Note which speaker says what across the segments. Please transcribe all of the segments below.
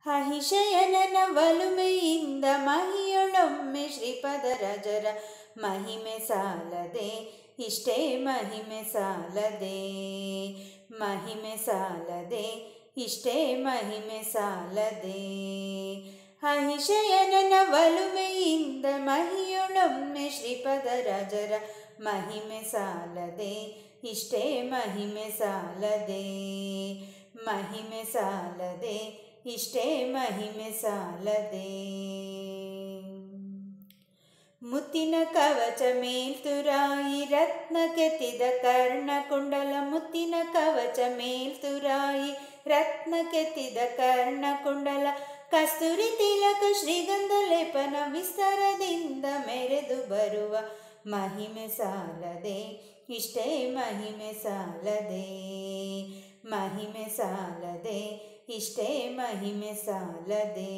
Speaker 1: ಅಹಿಶಯನನ ಒಲುಮೆಯಿಂದ ಮಹಿಯೊಳೊಮ್ಮೆ ಶ್ರೀಪದ ರಜರ ಮಹಿಮೆ ಸಾಲದೆ ಇಷ್ಟೇ ಮಹಿಮೆ ಸಾಲದೆ ಮಹಿಮೆ ಸಾಲದೆ ಇಷ್ಟೇ ಮಹಿಮೆ ಸಾಲದೆ ಅಹಿಶಯನನ ಒಲುಮೆಯಿಂದ ಮಹಿಯೊಳೊಮ್ಮೆ ಶ್ರೀಪದ ರಾಜರ ಮಹಿಮೆ ಸಾಲದೆ ಇಷ್ಟೇ ಮಹಿಮೆ ಸಾಲದೆ ಮಹಿಮೆ ಸಾಲದೆ ಇಷ್ಟೇ ಮಹಿಮೆ ಸಾಲದೆ ಮುತ್ತಿನ ಕವಚ ಮೇಲ್ತುರಾಯಿ ರತ್ನ ಕೆತ್ತಿದ ಕರ್ಣಕುಂಡಲ ಮುತ್ತಿನ ಕವಚ ಮೇಲ್ತುರಾಯಿ ರತ್ನ ಕೆತ್ತಿದ ಕರ್ಣಕುಂಡಲ ಕಸ್ತೂರಿ ತಿಲಕ ಶ್ರೀಗಂಧ ಲೇಪನ ವಿಸ್ತಾರದಿಂದ ಮೆರೆದು ಬರುವ ಮಹಿಮೆ ಸಾಲದೆ ಇಷ್ಟೇ ಮಹಿಮೆ ಸಾಲದೆ ಮಹಿಮೆ ಸಾಲದೆ ಇಷ್ಟೇ ಮಹಿಮೆ ಸಾಲದೆ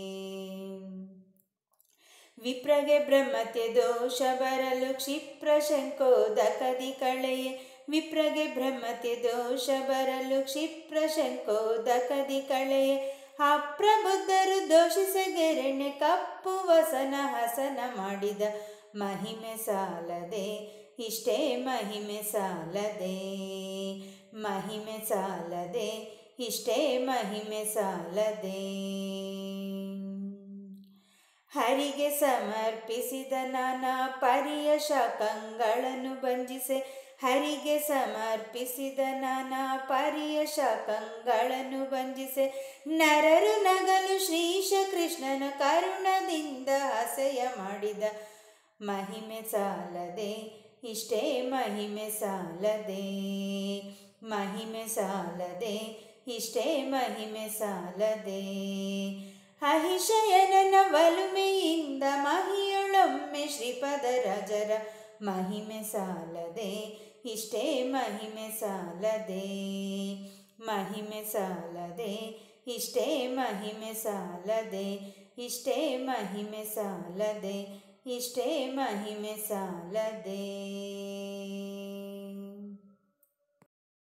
Speaker 1: ವಿಪ್ರಗೆ ಬ್ರಹ್ಮತೆ ದೋಷ ಬರಲು ಕ್ಷಿಪ್ರ ಶಂಕೋದಕದಿ ಕಳೆಯೆ ವಿಪ್ರಗೆ ಬ್ರಹ್ಮತೆ ದೋಷ ಬರಲು ಕ್ಷಿಪ್ರ ಶಂಕೋದಕದಿ ಕಳೆಯೆ ಅಪ್ರಬುದ್ಧರು ದೋಷಿಸಗೆರೆಣ್ಣೆ ಕಪ್ಪು ವಸನ ಹಸನ ಮಾಡಿದ ಮಹಿಮೆ ಸಾಲದೆ ಇಷ್ಟೇ ಮಹಿಮೆ ಸಾಲದೆ ಮಹಿಮೆ ಸಾಲದೆ ಇಷ್ಟೇ ಮಹಿಮೆ ಸಾಲದೆ ಹರಿಗೆ ಸಮರ್ಪಿಸಿದ ನಾನಾ ಪರಿಯ ಶಾಖಗಳನ್ನು ಬಂಧಿಸೆ ಹರಿಗೆ ಸಮರ್ಪಿಸಿದ ನಾನಾ ಪರಿಯ ಶಾಖಗಳನ್ನು ಬಂಧಿಸೆ ನರರು ನಗಲು ಶ್ರೀಶ ಕೃಷ್ಣನ ಕರುಣದಿಂದ ಹಸೆಯ ಮಾಡಿದ ಮಹಿಮೆ ಸಾಲದೆ ಇಷ್ಟೇ ಮಹಿಮೆ ಸಾಲದೆ ಮಹಿಮೆ ಸಾಲದೆ ಇಷ್ಟೇ ಮಹಿಮೆ ಸಾಲದೆ ಅಹಿಶಯನನ ಒಲುಮೆಯಿಂದ ಮಹಿಯೊಳೊಮ್ಮೆ ಶ್ರೀಪದ ರಾಜರ ಮಹಿಮೆ ಸಾಲದೆ ಇಷ್ಟೇ ಮಹಿಮೆ ಸಾಲದೆ ಮಹಿಮೆ ಸಾಲದೆ ಇಷ್ಟೇ ಮಹಿಮೆ ಸಾಲದೆ ಇಷ್ಟೇ ಮಹಿಮೆ ಸಾಲದೆ ಇಷ್ಟೇ ಮಹಿಮೆ ಸಾಲದೆ